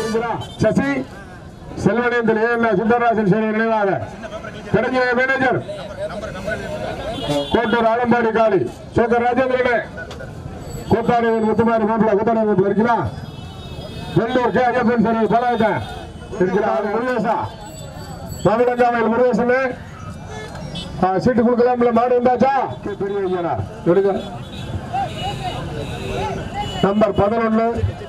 முடிஞ்சுடா. சசி செல்வனேந்தல் ஏஎல்ஆ சுந்தரராஜன் சேவை நினைவாக கிடைக்கிற மேனேஜர் கோட்டூர் ஆலம்பாடி காளி சோக்கர் ராஜேந்திரனே கூத்தாடி முத்துமாரி மாப்பிள்ள கூத்தாடி மாப்பிள்ள இருக்கலாம் வெள்ளூர் கே ஐயப்பன் சரி பலாயிட்டேன் இருக்கிறா அது முருகேசா மாவிலங்காமையில் முருகேசனே ஆ, சீட்டு கொடுக்கலாம்ல மாடு வந்தாச்சா கே, பெரிய ஐயனா எடுங்க நம்பர் பதினொன்னு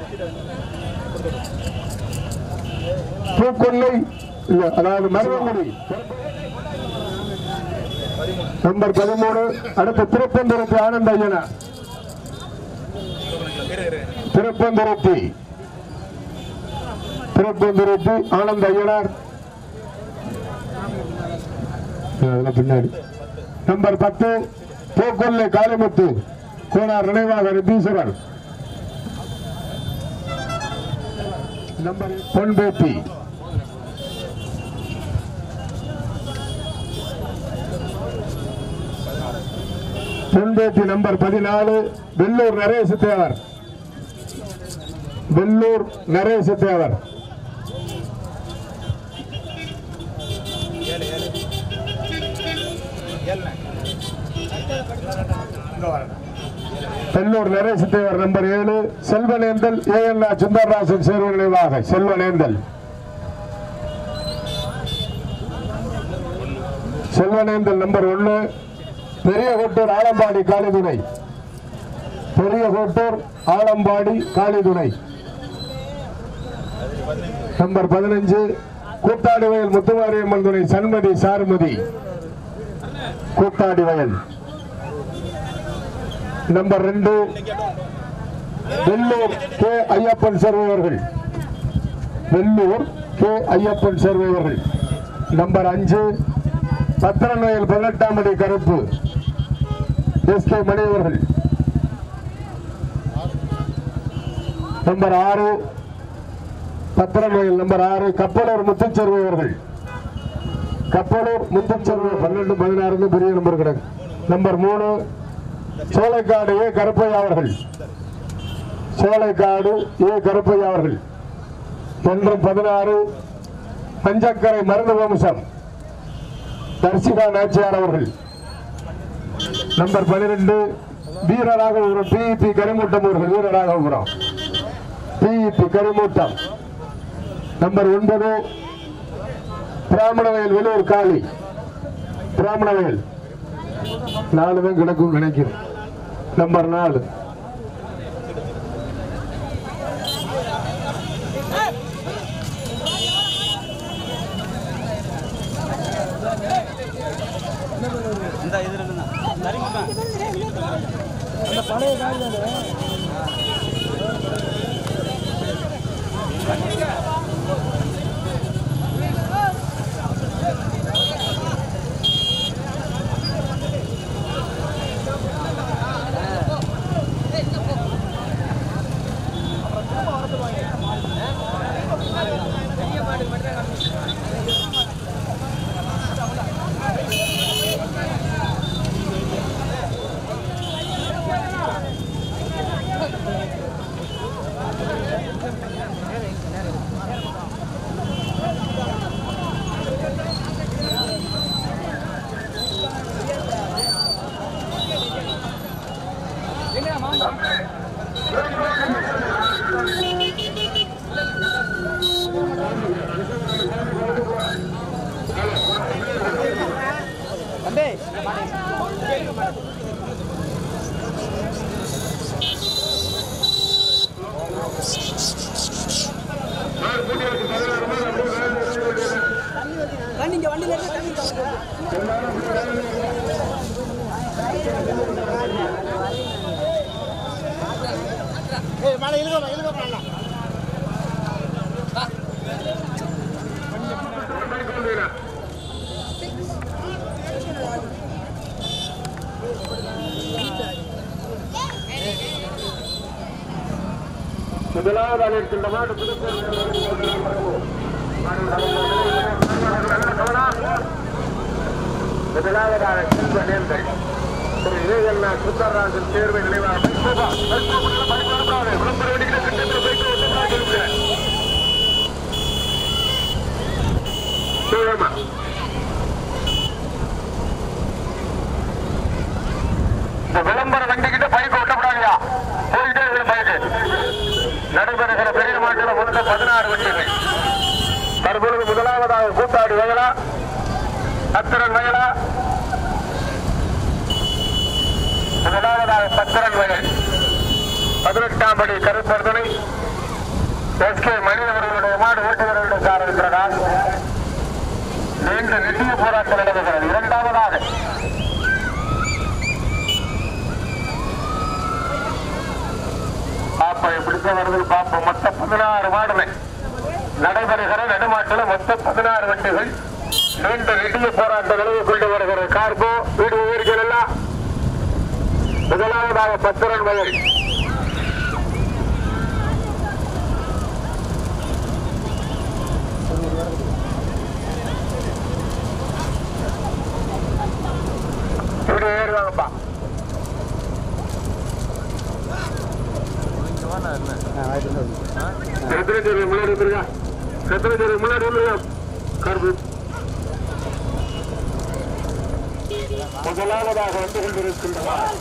பூக்கொல்லை இல்ல அதாவது மருவங்குடி நம்பர் பதிமூணு அடுத்து திருப்பந்துரத்து ஆனந்த ஐயனா திருப்பந்துரத்தி திருப்பந்துரத்தி ஆனந்த ஐயனார் அதெல்லாம் பின்னாடி நம்பர் பத்து பூக்கொல்லை காளிமுத்து கோனார் நினைவாக ரித்தீஸ்வரர் நம்பர் பொன்பேத்தி பொன்பேத்தி நம்பர் பதினாலு வெள்ளூர் நரேச தேவர் வெள்ளூர் நரேச தேவர் வெள்ளூர் நரேச தேவர் நம்பர் ஏழு செல்வனேந்தல் ஏஎல்ஆ சுந்தரராசன் சேர்வு நினைவாக செல்வனேந்தல் செல்வனேந்தல் நம்பர் ஒன்னு பெரிய கோட்டூர் ஆலம்பாடி காளிதுணை பெரிய கோட்டூர் ஆலம்பாடி காளிதுணை நம்பர் பதினஞ்சு கூத்தாடி வயல் முத்துமாரியம்மன் துணை சண்மதி சாருமதி கூத்தாடி வயல் நம்பர் ரெண்டு வெள்ளூர் கே ஐயப்பன் சர்வையர்கள் வெள்ளூர் கே ஐயப்பன் சர்வையர்கள் நம்பர் அஞ்சு பத்திரநோயில் பதினெட்டாம் அடி கருப்பு எஸ் கே மணி அவர்கள் நம்பர் ஆறு பத்திரநோயில் நம்பர் ஆறு கப்பலூர் முத்துச்செருவை அவர்கள் கப்பலூர் முத்துச்செருவை பன்னெண்டு பதினாறு பெரிய நம்பர் கிடக்கு நம்பர் மூணு சோலைக்காடு ஏ கருப்பையா அவர்கள் சோலைக்காடு ஏ கருப்பையா அவர்கள் ஒன்றும் பதினாறு பஞ்சக்கரை மருந்து வம்சம் தர்சிகா நாச்சியார் அவர்கள் நம்பர் பனிரெண்டு வீரராகபுரம் பிஇபி கரிமூட்டம் அவர்கள் வீரராகபுரம் பிஇபி கரிமூட்டம் நம்பர் ஒன்பது பிராமணவயல் வெளியூர் காளி பிராமணவயல் நாலு தான் கிடக்கும் நினைக்கிறேன் நம்பர் நாலு இந்த இது இருக்குண்ணா சரிங்கப்பா தம்பி தண்ணி இங்க வண்டியில இருந்து தண்ணி இங்க வந்து. ஏய் மேல இழுக்க இழுக்க பண்ணலாம் முதலாவது இருக்கின்ற மாடு முதலாவதாக செல்வ நேர்கள் திரு விவேகண்ணா சுந்தரராஜன் தேர்வை நினைவாக விளம்பர வேண்டிய இந்த பெரிய மாட்டில் மொத்தம் பதினாறு வண்டிகள் தற்பொழுது முதலாவதாக கூத்தாடி வயலா அத்திரன் வயலா முதலாவதாக பத்திரன் வயல் பதினெட்டாம் படி கருப்பர்தனை எஸ் கே மணி அவர்களுடைய மாடு ஓட்டுநர்களுடைய கார் இருக்கிறதால் நீண்ட நிதிய போராட்டம் நடந்துகிறது இரண்டாவதாக பாப்பா எப்படித்தான் வருது பாப்போம் மொத்தம் பதினாறு மாடுமை நடைபெறுகிற நடுமாட்டில் மொத்தம் பதினாறு வண்டிகள் நீண்ட நெடிய போராட்ட நிலையை கொண்டு வருகிற கார்போ வீடு உயிர்கள் எல்லாம் முதலாவதாக பத்திரன் வயல் வீடு ஏறுவாங்கப்பா எத்தனை பேர் முன்னாடி வந்துருங்க எத்தனை பேர் முன்னாடி வந்துருங்க கருப்பு முதலாவதாக வந்து கொண்டிருக்கின்றனர்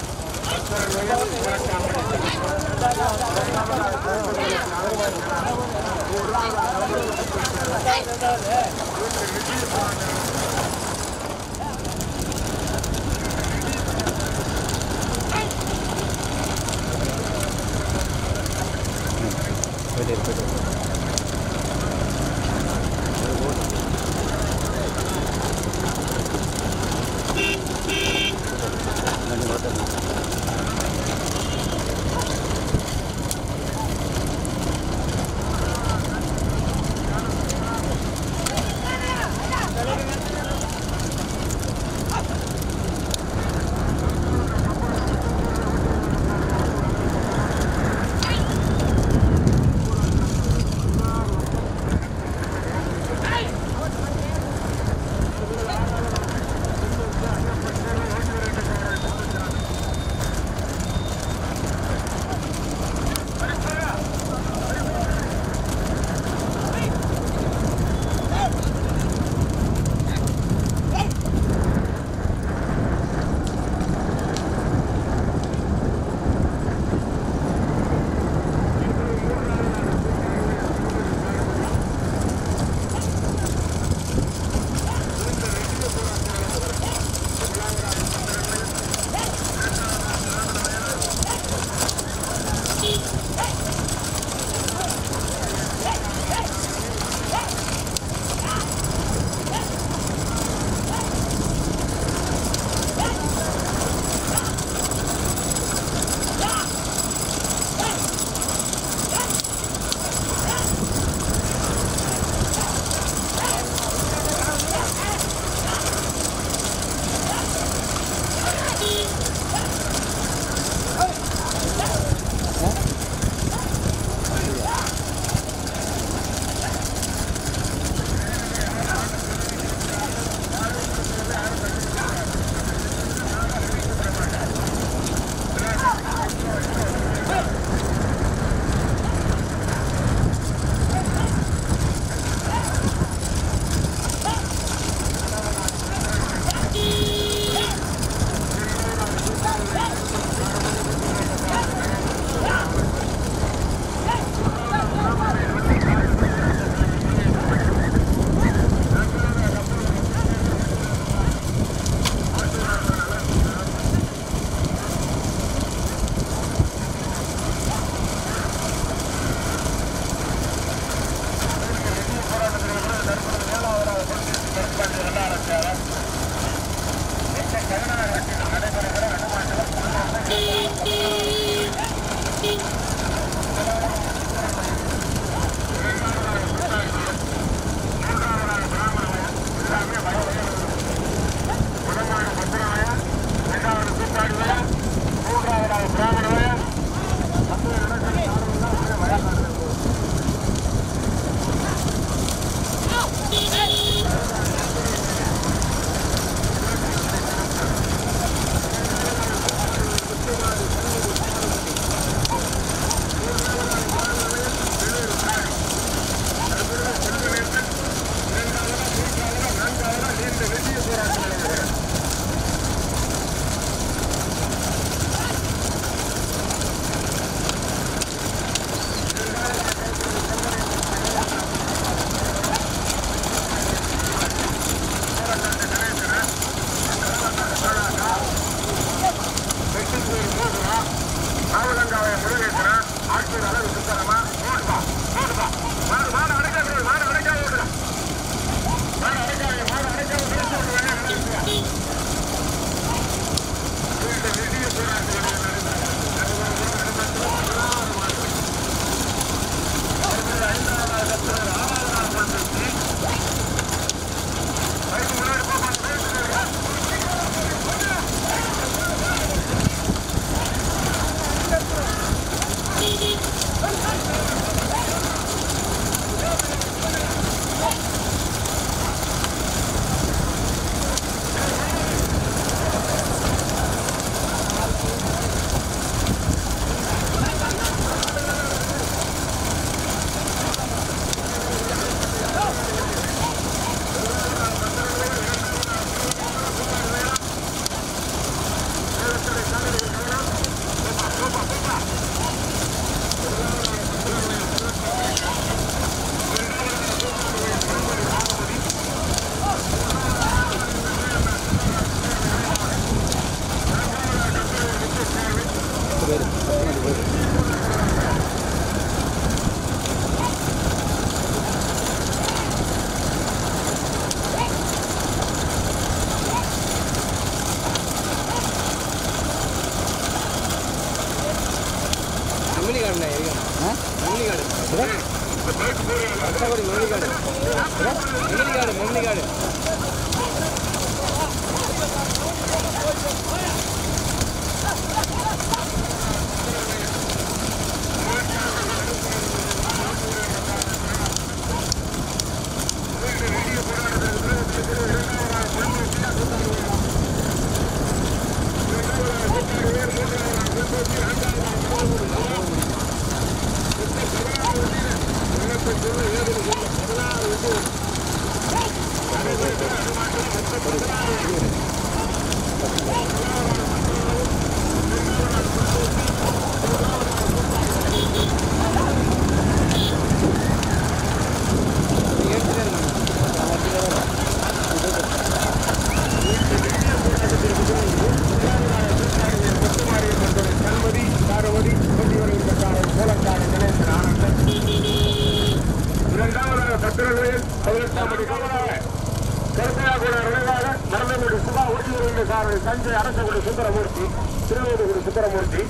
கண்மதி சாரவதி கொண்டிவருகின்றக்காரர் கோலக்கார கணேசன் ஆனந்தன் இரண்டாவதாக பத்திரங்களில் பதினெட்டாம் மணி காவலாக கருப்பையாகுட நினைவாக மரணங்குடி சுபா ஓட்டி வருகின்ற சாரதி சஞ்சய் அரசகுடி சுந்தரமூர்த்தி திருவேதுகுடி சுந்தரமூர்த்தி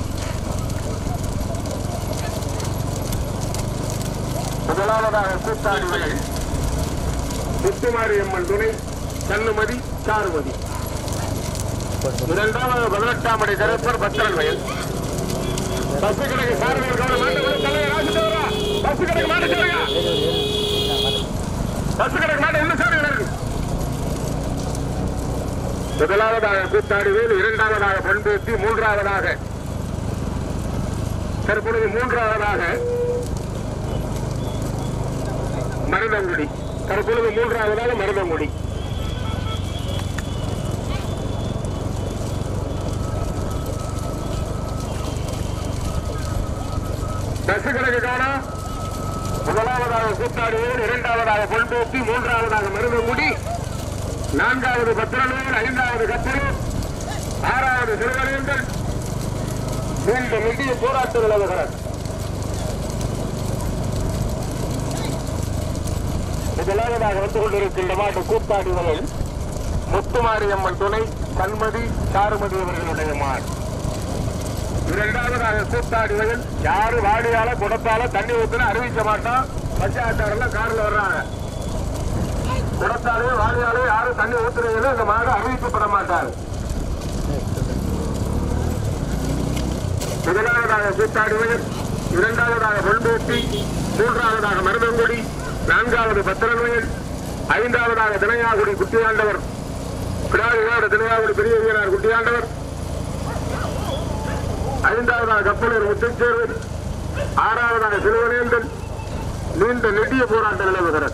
முதலாவதாக கூத்தாடி வகை முத்துமாரியம்மன் துணை கண்ணுமதி சாருமதி இரண்டாவது பதினெட்டாம் அடி கருப்பர் பத்திரன் வயல் பஸ் கணக்கு சாரதிகள் கவனம் மாட்டு தலைவர் ராஜதேவரா பஸ் கணக்கு மாட்டு சொல்லுங்க பஸ் கணக்கு மாட்டு என்ன சார் இருக்கு முதலாவதாக கூத்தாடுவேல் இரண்டாவதாக பண்பேத்தி மூன்றாவதாக தற்பொழுது மூன்றாவதாக மருதங்குடி தற்பொழுது மூன்றாவதாக மருதங்குடி பஸ் கணக்கு கவனம் முதலாவதாக கூத்தாடுவேல் இரண்டாவதாக பொன்பேத்தி மூன்றாவதாக மருதங்குடி நான்காவது பத்திரநூல் ஐந்தாவது கத்தூர் ஆறாவது சிறுவனேந்தல் இந்த நிதிய போராட்ட நிலவுகிறார் முதலாவதாக வந்து கொண்டிருக்கின்ற மாட்டு கூத்தாடி வகையில் முத்துமாரியம்மன் துணை கண்மதி சாருமதி அவர்களுடைய மாடு இரண்டாவதாக கூத்தாடி வகையில் யாரு வாடியால குடத்தால தண்ணி ஊத்துன்னு அறிவிக்க மாட்டோம் பஞ்சாயத்தாரெல்லாம் கார்ல வர்றாங்க குடத்தாலே வாடியாலே யாரும் தண்ணி ஊத்துறீங்களோ இந்த மாடு அறிவிக்கப்பட மாட்டார் முதலாவதாக கூத்தாடுவயல் இரண்டாவதாக பொன்பேட்டி மூன்றாவதாக மருதங்குடி நான்காவது பத்திரன்வயல் ஐந்தாவதாக தினையாகுடி குட்டியாண்டவர் கிடாரியோட தினையாகுடி பெரிய வீரர் குட்டியாண்டவர் ஐந்தாவதாக கப்பலூர் முத்துச்சேர்வு ஆறாவதாக சிறுவனேந்தன் நீண்ட நெடிய போராட்டம் நிலவுகிறது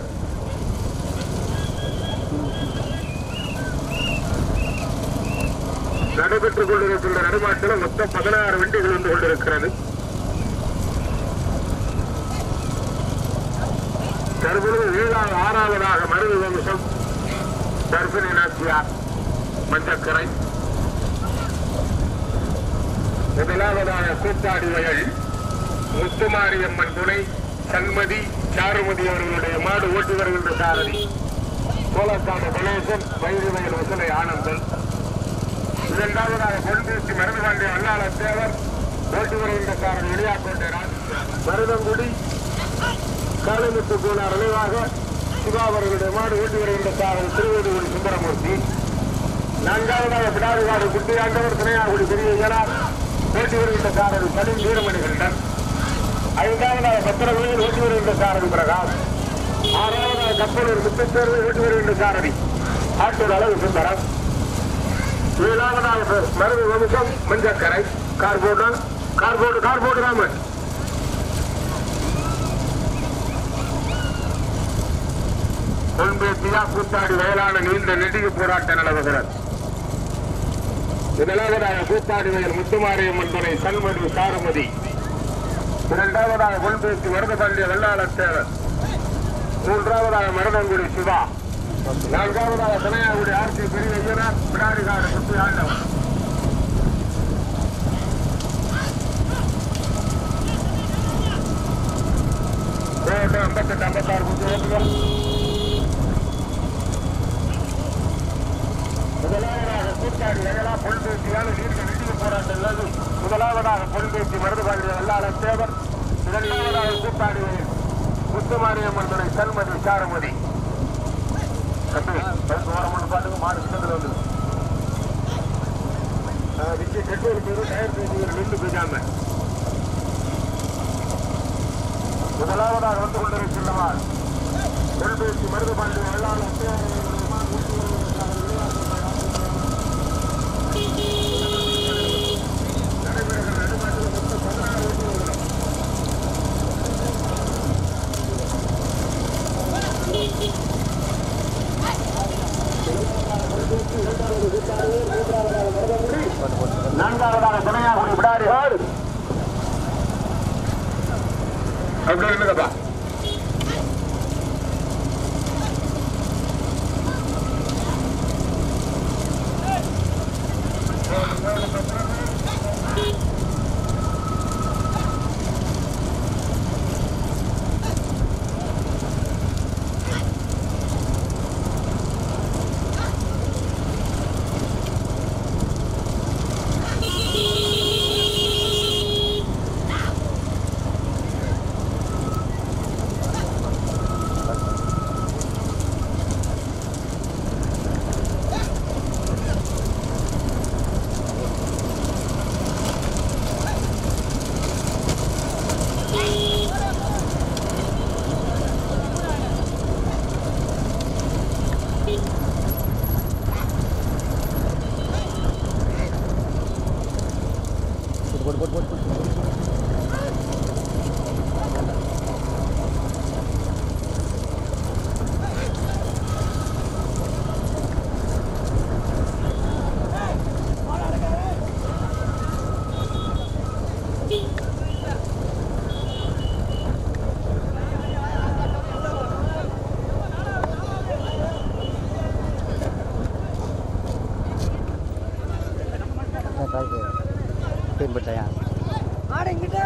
நடைபெற்றுக் கொண்டிருக்கின்ற நடுமாட்டில் மொத்தம் பதினாறு வண்டிகள் வந்து கொண்டிருக்கிறது தற்பொழுது ஏழாவது ஆறாவதாக மருது வம்சம் தர்பினி நாச்சியார் மஞ்சக்கரை முதலாவதாக கூத்தாடி வயல் முத்துமாரியம்மன் துணை சண்மதி சாருமதி அவர்களுடைய மாடு ஓட்டி வருகின்ற சாரதி கோலக்காடு கணேசன் வயிறு வயல் வசலை ஆனந்தன் இரண்டாவதாக பொன்பேசி மருதுபாண்டிய அண்ணாள தேவர் ஓட்டி வருகின்ற சாரதி இளையாக்கோட்டை ராஜ் மருதங்குடி காலமுத்து கூனார் நினைவாக சிவா அவர்களுடைய மாடு ஓட்டி வருகின்ற சாரதி திருவேதுகுடி சுந்தரமூர்த்தி நான்காவதாக பிடாரிவாடு குட்டியாண்டவர் தினையாகுடி பெரிய ஐயனார் ஓட்டி வருகின்ற சாரதி சலீம் வீரமணிகண்டன் ஐந்தாவதாக பத்திரகுடியில் ஓட்டி வருகின்ற சாரதி பிரகாஷ் ஆறாவதாக கப்பலூர் முத்துத்தேர்வை ஓட்டி வருகின்ற சாரதி ஆட்டூர் அழகு சுந்தரம் ஏழாவதாக மருது வம்சம் மஞ்சக்கரை கார்போர்டு கார்போர்டு கார்போர்டு ராமன் முன்பேத்தியா கூத்தாடி வயலான நீண்ட நெடிய போராட்டம் நிலவுகிறது முதலாவதாக கூத்தாடி வயல் முத்துமாரியம்மன் துணை சண்மதி சாருமதி இரண்டாவதாக முன்பேத்தி மருதபள்ளிய வெள்ளாளத்தேவர் மூன்றாவதாக மருதங்குடி சிவா நான்காவதாக தனையாகுடி ஆர்சி பெரிய ஐயனார் பிடாரிகாடு சுற்றி ஆண்டவர் ஐம்பத்தெட்டு ஐம்பத்தாறு குஞ்சு ஓட்டுகள் முதலாவதாக கூட்டாடி வயலா பொல்பேசியால் நீர்க்க நெடிய போராட்டம் உள்ளது முதலாவதாக பொல்பேசி மருதுபாண்டிய வல்லாள தேவர் இரண்டாவதாக கூட்டாடி வயல் முத்துமாரியம்மன் துணை சண்மதி சாரமதி தம்பி பைக் ஓரமான பாட்டுக்கு மாடு சின்னத்தில் வந்து விஜய் கெட்டூர் பேரு டயர் பேசி நின்று போயிட்டாங்க முதலாவதாக வந்து கொண்டிருக்கின்றவர் தொல்பேசி மருதுபாண்டி வெள்ளாளர் நடைபெறுகிற நடுமாட்டில் மொத்தம் பதினாறு வண்டிகள் நான்காவதாக துணையாக விடாரிகள் அப்படி இல்லைங்கப்பா பின்பற்றையா ஆடு இங்கிட்டு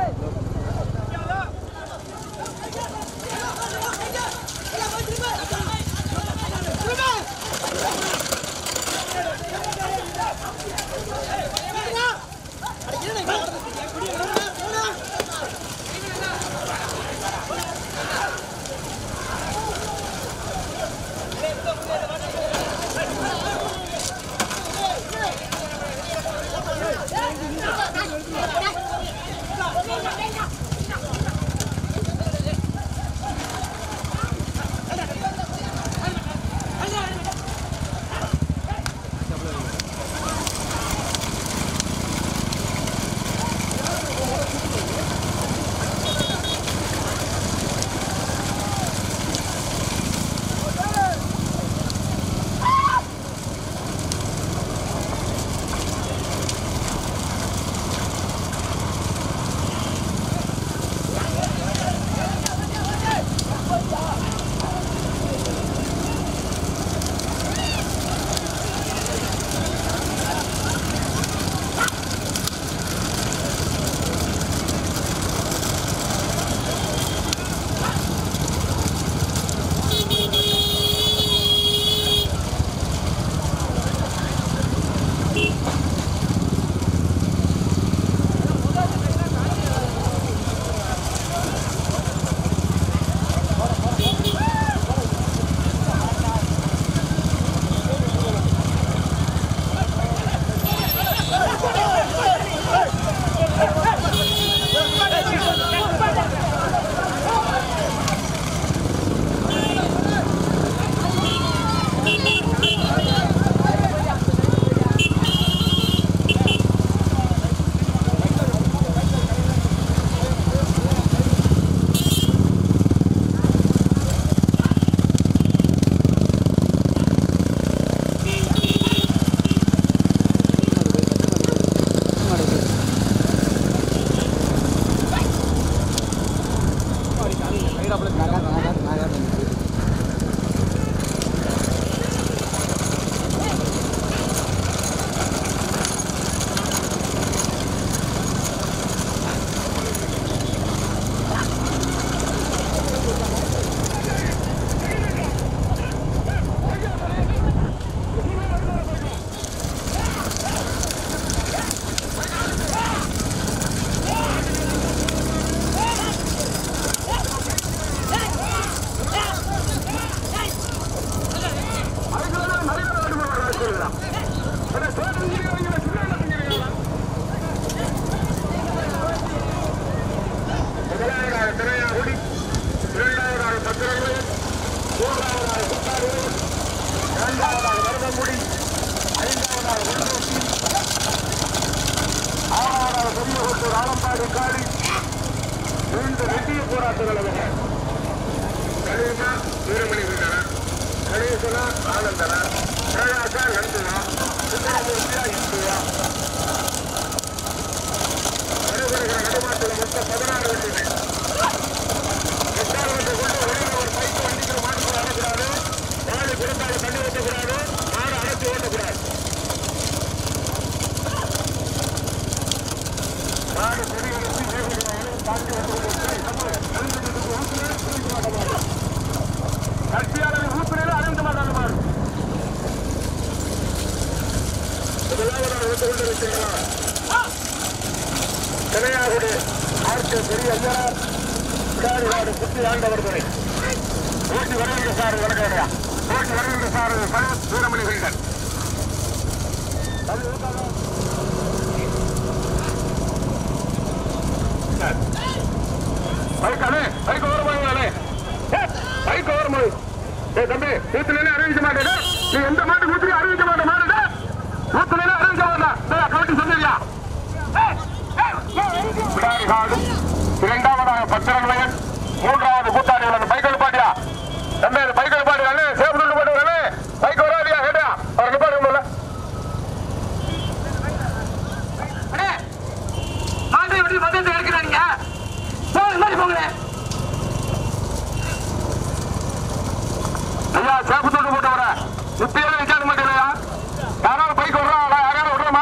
Hey! மூன்றாவதாக குத்தாறு இரண்டாவதாக மருதங்குடி ஐந்தாவதாக வெள்ளோட்டி ஆறாவதாக பெரியகோட்டூர் ஆலம்பாடி காடி மீண்டும் வெட்டிய போராட்டம் நிலவுங்க கணேசா வீரமணி வீரனா கணேசனா ஆனந்தனா பிரகாசா நந்தனா சுந்தரமூர்த்தியா இந்துவா வருகிற நடுமாட்டில் மொத்தம் பதினாறு வண்டிகள் எட்டாவது கொண்டு வெளியில் ஒரு பைக்கு வண்டிக்கு மாட்டு அடக்கூடாது மாடு கொடுத்தால தண்ணி ஊற்றக்கூடாது மாடு அடைச்சி ஓட்டக்கூடாது மாடு கொடி எடுத்து ஏறிடுவாங்க தாண்டி வந்து கட்சியாளர் ஊத்துறையில அறிவிக்க மாட்டாங்க மாடு முதலாவதாக வந்து கொண்டிருக்கிறீர்களா சென்னையாகுடி ஆர்கே பெரிய ஐயனார் விடாரிவாடு குட்டி ஆண்டவர் துறை ஓட்டி வருகின்ற சார் வணக்கம்யா ஓட்டி வருகின்ற சார் சரத் வீரமணி வீரன் பைக்கானே பைக் ஓர போய் பைக் ஓர போய் ஏ தம்பி ஊத்துல அறிவிக்க மாட்டேன் நீ எந்த மாட்டுக்கு ஊத்துலயும் அறிவிக்க மாட்டேன் மாட்டுடா ஊத்துல அறிவிக்க மாட்டேன் கவட்டி சொன்னியா விடாரிகாடு இரண்டாவதாக பத்திரன்வயன் மூன்றாவது கூத்தாடி உள்ளது பைக் பாட்டியா தம்பி அது பைக் பாடி அண்ணே சேஃப் துண்டு போட்டு அண்ணே பைக் வராதியா கேட்டா அவர் நிப்பாடு முடியல மாட்டை எப்படி பந்தயத்தை எடுக்கிறாங்க போங்க மாதிரி போங்களேன் ஐயா சேப்பு துண்டு போட்டு வர இப்பயே விசாரணை மாட்டேலையா யாராவது பைக் விடுறா யாராவது விடுறோமா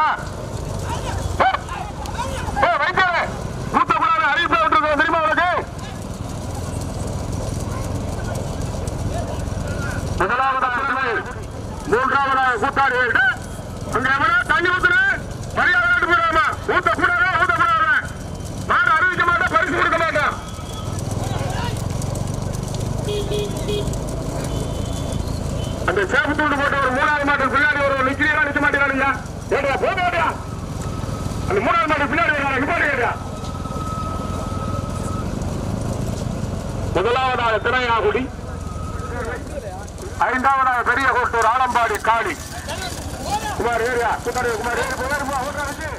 ஏ வைத்தியரே கூத்தப்படாத அறிவிப்பை விட்டுருக்கோம் தெரியுமா உனக்கு முதலாவதாக இருந்தது. மூன்றாவதாக கூத்தாடி அங்க எவனா தண்ணி ஊத்துரு மரியாதை விட்டு போயிடாம ஊத்த கூடாதா ஊத்த கூடாதா நான் அறிவிக்க மாட்டேன் பரிசு கொடுக்க மாட்டேன் அந்த சேப்பு தூண்டு போட்ட ஒரு மூணாவது மாட்டு பின்னாடி ஒரு நிக்கிறீங்களா நிக்க மாட்டேங்கிறானுங்க ஏடா போதா அந்த மூணாவது மாட்டு பின்னாடி வராங்க நிப்பாட்டி கேட்டா முதலாவதாக திரையாகுடி ஐந்தாவதாக பெரிய கோட்டூர் ஆலம்பாடி காளி குமார் ஏரியா குமார் குமார் ஏரி குமார் போ, ஓட்டுறா வச்சு.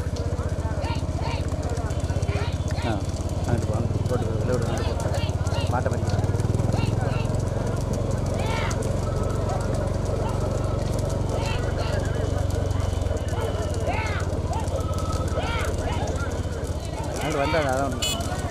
ஆ அங்கிட்டு போங்க ரோட்டு வெளில விட மாட்ட மாதிரி அங்கிட்டு வந்தாங்க அதான் ஒன்று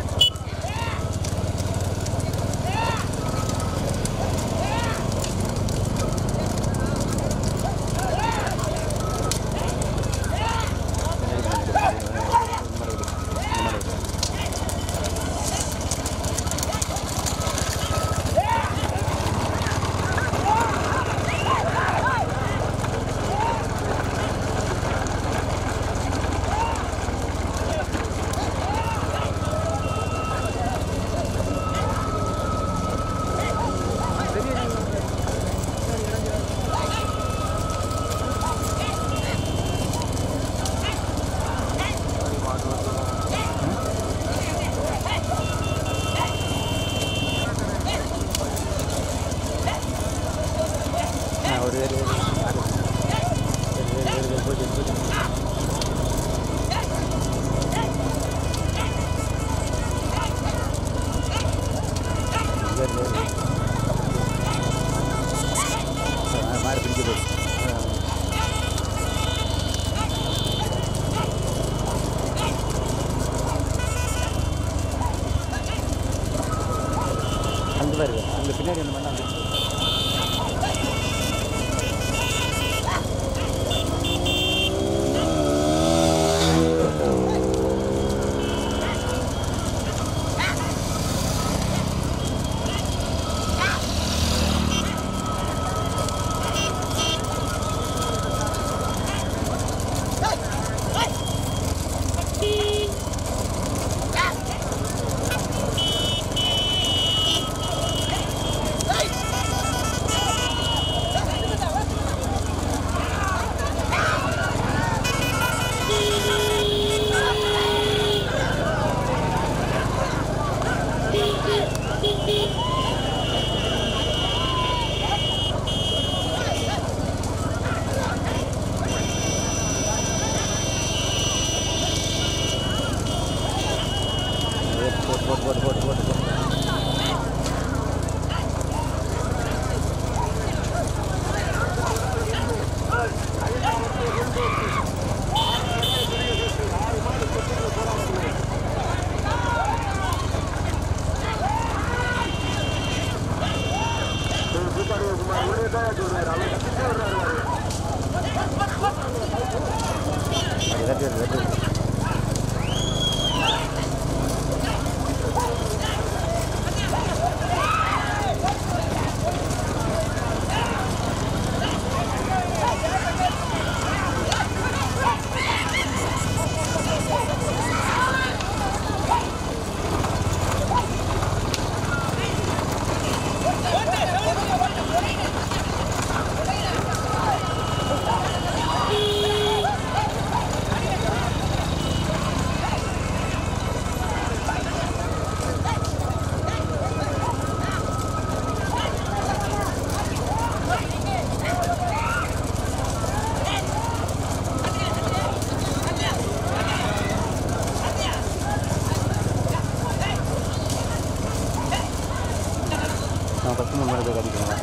ஆ ஒரு வேறு வேறு வேறு வேறு வேறு போச்சு போச்சு வேறு வேறு ஆ, மாடு பிடிக்க போகுது ஆ. அங்கே பாருங்க அங்கே பின்னாடி ஒன்று பண்ணா அங்கே Hey! அது வெட்டி வருது, வெட்டி வருது. நான் ஃபஸ்ட்டு மூணு மணி போய் கட்டிக்கணும்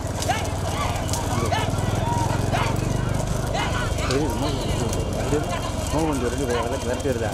சரி மூவ் கொஞ்சம் ரெண்டு விரட்டி விரட்டி வருதா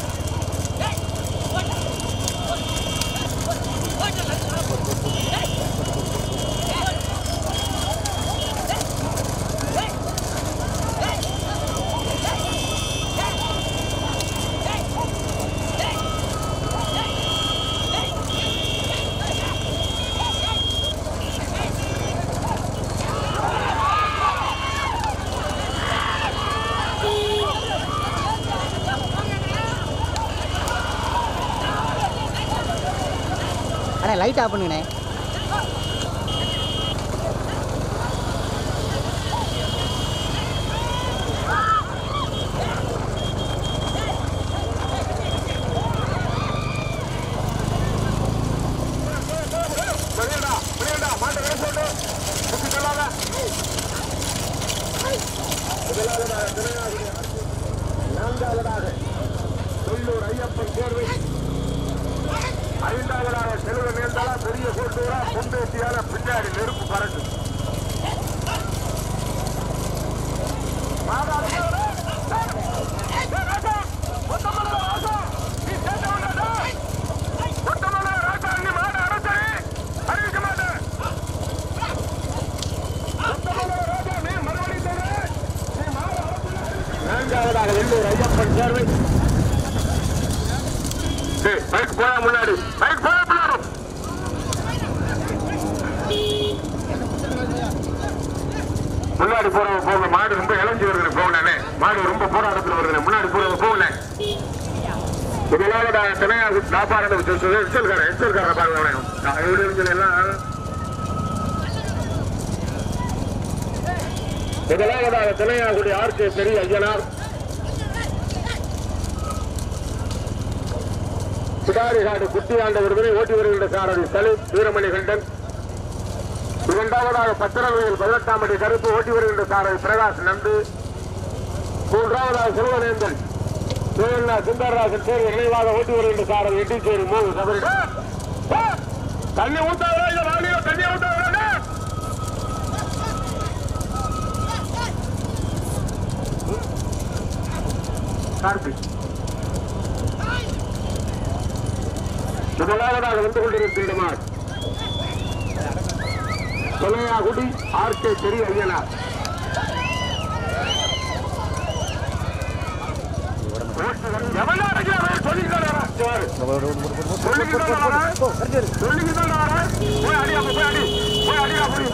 அண்ணே லைட் ஆஃப் பண்ணுங்கண்ணே வெளியடா வெளியடா மாட்டை வெளிய போட்டு சுத்தி செல்லாத முதலாவதாக திருநாகரி நான்காவதாக தொல்லூர் ஐயப்பன் தேர்வை ஐந்தாவதாக செல்வ நேர்ந்தாலா பெரிய கோட்டூரா பொன்பேட்டியால பின்னாடி நெருப்பு பறக்கு நான்காவதாக வெள்ளூர் ஐயப்பன் சேர்வை பைக் போயா முன்னாடி பைக் போயா முன்னாடி முன்னாடி போறவங்க போங்க மாடு ரொம்ப இளைஞ்சி வருது போகணே மாடு ரொம்ப போராட்டத்தில் வருது முன்னாடி போறவங்க போகல முதலாவதாக தினையாக வியாபாரம் எச்சல்காரன் எச்சல்காரன் பாருங்க எப்படி இருந்து எல்லாம் முதலாவதாக தினையாகுடி ஆர்கே பெரிய ஐயனார் பிடாரிகாடு குட்டியாண்ட விருதினை ஓட்டி வருகின்ற சாரதி சலீம் வீரமணி கண்டன் இரண்டாவதாக பத்திரவையில் பதினெட்டாம் அடி கருப்பு ஓட்டி வருகின்ற சாரதி பிரகாஷ் நந்து மூன்றாவதாக சிறுவனேந்தன் சிவண்ணா சுந்தரராஜன் தேர்வு நினைவாக ஓட்டி வருகின்ற சாரதி எட்டிச்சேரி மூணு சபரி தண்ணி ஊத்தாதா இல்ல வாலியோ தண்ணி ஊத்தாதா கார்த்திக் முதலாவதாக வந்து கொண்டிருக்கின்ற மார் தொலையாகுடி ஆர்கே பெரிய ஐயனார் எவனா அடிக்கிறான்? சொல்லிக்கிட்டு வரா. சரி. சொல்லிக்கிட்டு வரா? சொல்லிக்கிட்டு வரா? போய் அடி, அப்ப போய் அடி. போய் அடிடா, போய்.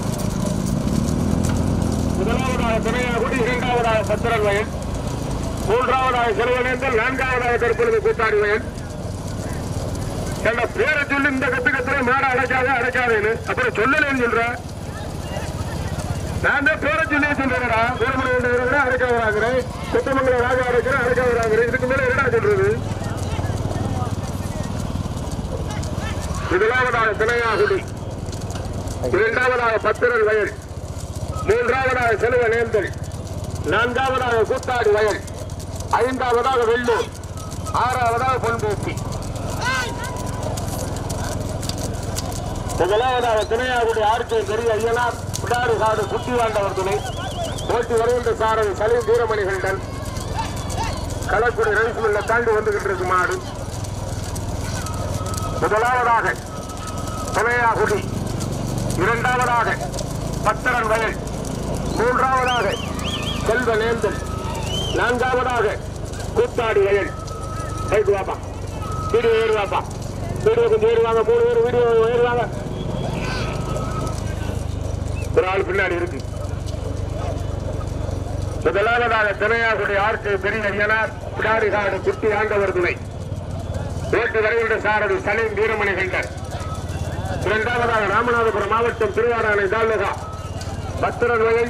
முதலாவதாக துணையாகுடி இரண்டாவதாக சத்திரன் வயல் மூன்றாவதாக செல்வனேந்தல் நான்காவதாக தற்பொழுது கூட்டாடி வயல் என்ன பேரை சொல்லி இந்த கத்து கத்துற மாடை அடைக்காத அடைக்காதேன்னு அப்புறம் சொல்லலன்னு சொல்ற நான் தான் பேரை சொல்லி சொல்றேன்டா வீரமணி வேண்டிய அடைக்க வராங்கிறேன் குத்தமங்கல ராஜா அடைக்கிறேன் அடைக்க வராங்கிறேன் இதுக்கு மேல என்னடா சொல்றது முதலாவதாக தினையாகுடி இரண்டாவதாக பத்திரல் வயல் மூன்றாவதாக செல்வ நேர்ந்தல் நான்காவதாக கூத்தாடி வயல் ஐந்தாவதாக வெள்ளூர் ஆறாவதாக பொன்போக்கி முதலாவதாக துணையாகுடி ஆர்கே பெரிய ஐயனார் பிடாரி காடு குட்டி வாண்டவர் துணை ஓட்டி வருகின்ற சாரதி சலீம் வீரமணிகண்டன் களக்குடி ரைஸ் மில்ல தாண்டி வந்துகிட்டு இருக்கு மாடு முதலாவதாக துணையாகுடி இரண்டாவதாக பத்தரன் வயல் மூன்றாவதாக செல்வ நேந்தன் நான்காவதாக கூத்தாடி வயல் ரைட்டு வாப்பா வீடியோ ஏறுவாப்பா வீடியோ கொஞ்சம் ஏறுவாங்க மூணு பேர் வீடியோ ஏறுவாங்க ஒரு ஆள் பின்னாடி இருக்கு முதலாவதாக திரையாகுடி ஆர்கே பெரிய ஐயனார் பிடாரிகாடு குட்டி ஆண்டவர் துணை ஓட்டு வருகின்ற சாரதி சலீம் வீரமணி கண்டர் இரண்டாவதாக ராமநாதபுரம் மாவட்டம் திருவாராணை தாலுகா பத்திரன் வயல்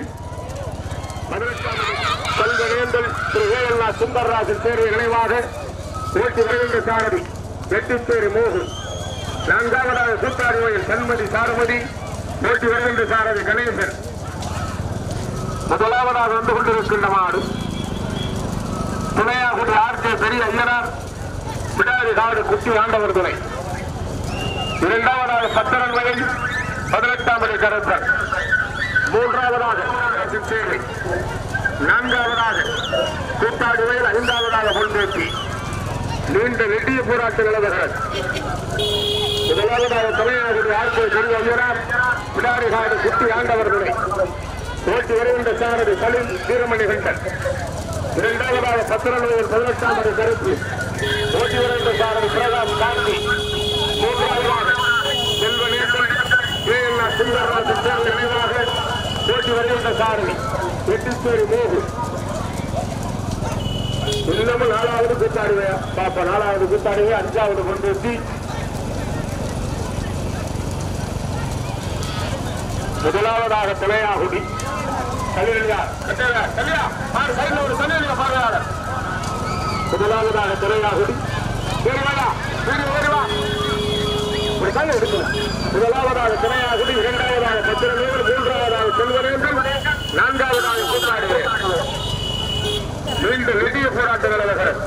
செல்வனேந்தல் திரு ஏஎல்ஆ சுந்தர்ராஜன் தேர்வு நினைவாக ஓட்டி வருகின்ற சாரதி வெட்டிப்பேரி மோகன் நான்காவதாக சூத்தாடி வயல் சண்மதி சாரமதி ஓட்டி வருகின்ற சாரதி கணேசன் முதலாவதாக வந்து கொண்டிருக்கின்ற மாடு துணையாக ஆர்கே பெரிய ஐயனார் பிடாரி காடு குட்டி ஆண்டவர் துணை இரண்டாவதாக பத்தரன் வயல் பதினெட்டாம் படி கருத்தர் மூன்றாவதாக சேவை நான்காவதாக கூட்டாடி வயல் ஐந்தாவதாக முன்னிறுத்தி நீண்ட நெடிய போராட்ட நிலவர்கள் முதலாவதாக தலைநகர் ஆட்சி பெரிய ஐயனார் பிடாரி காடு குட்டி ஆண்டவர் துணை ஓட்டி வருகின்ற சாரதி சலீம் வீரமணி கண்டன் இரண்டாவதாக பத்திரநூல் பதினெட்டாம் படி கருத்து ஓட்டி வருகின்ற சாரதி பிரகாஷ் காந்தி மூன்றாவதாக செல்வநேசன் ஏஎல்ஆர் சுந்தரராஜன் சேர்ந்த நினைவாக ஓட்டி வருகின்ற சாரதி வெட்டிப்பேரி மோகு இன்னமும் நாலாவது கூத்தாடுவே பாப்பா நாலாவது கூத்தாடுவே அஞ்சாவது கொண்டு வச்சு முதலாவதாக தலையாகுடி கல்யாணியா கல்யாணா கல்யா பாரு சைடுல ஒரு கல்யாணியா பார்வையாளர் முதலாவதாக தலையாகுடி சரி வேணா வீடு வருவா ஒரு கல் எடுக்கல முதலாவதாக தலையாகுடி இரண்டாவதாக பத்திரமேவர் மூன்றாவதாக செல்வரேந்திரன் நான்காவதாக கூத்தாடுவே மீண்டும் நெடிய போராட்ட நிலவர்கள்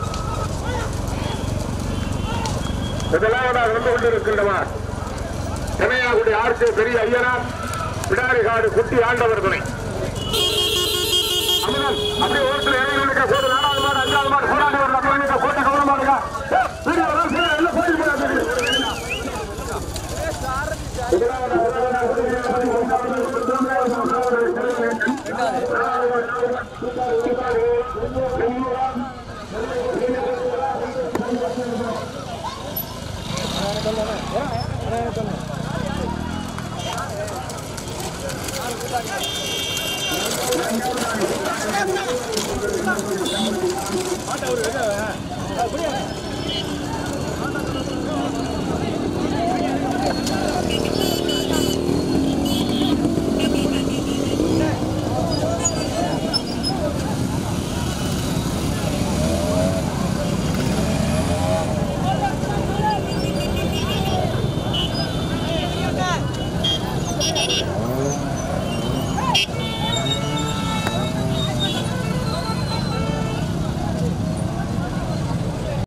முதலாவதாக வந்து கொண்டிருக்கின்றவர் சென்னையாகுடி ஆர்கே பெரிய ஐயனார் பிடாரிகாடு குட்டி ஆண்டவர் துணை அமுதன், அப்படியே ஓரத்தில் இறங்கி நிற்க, கோடு நாலாவது மாடு, அஞ்சாவது மாடு, போராடி வருது, அப்படியே நிற்க, கோட்டை கவனமா இருங்க. ஏய், வீடியோ வரும், சீக்கிரம் எல்லாம் போய் போடாது. ஆ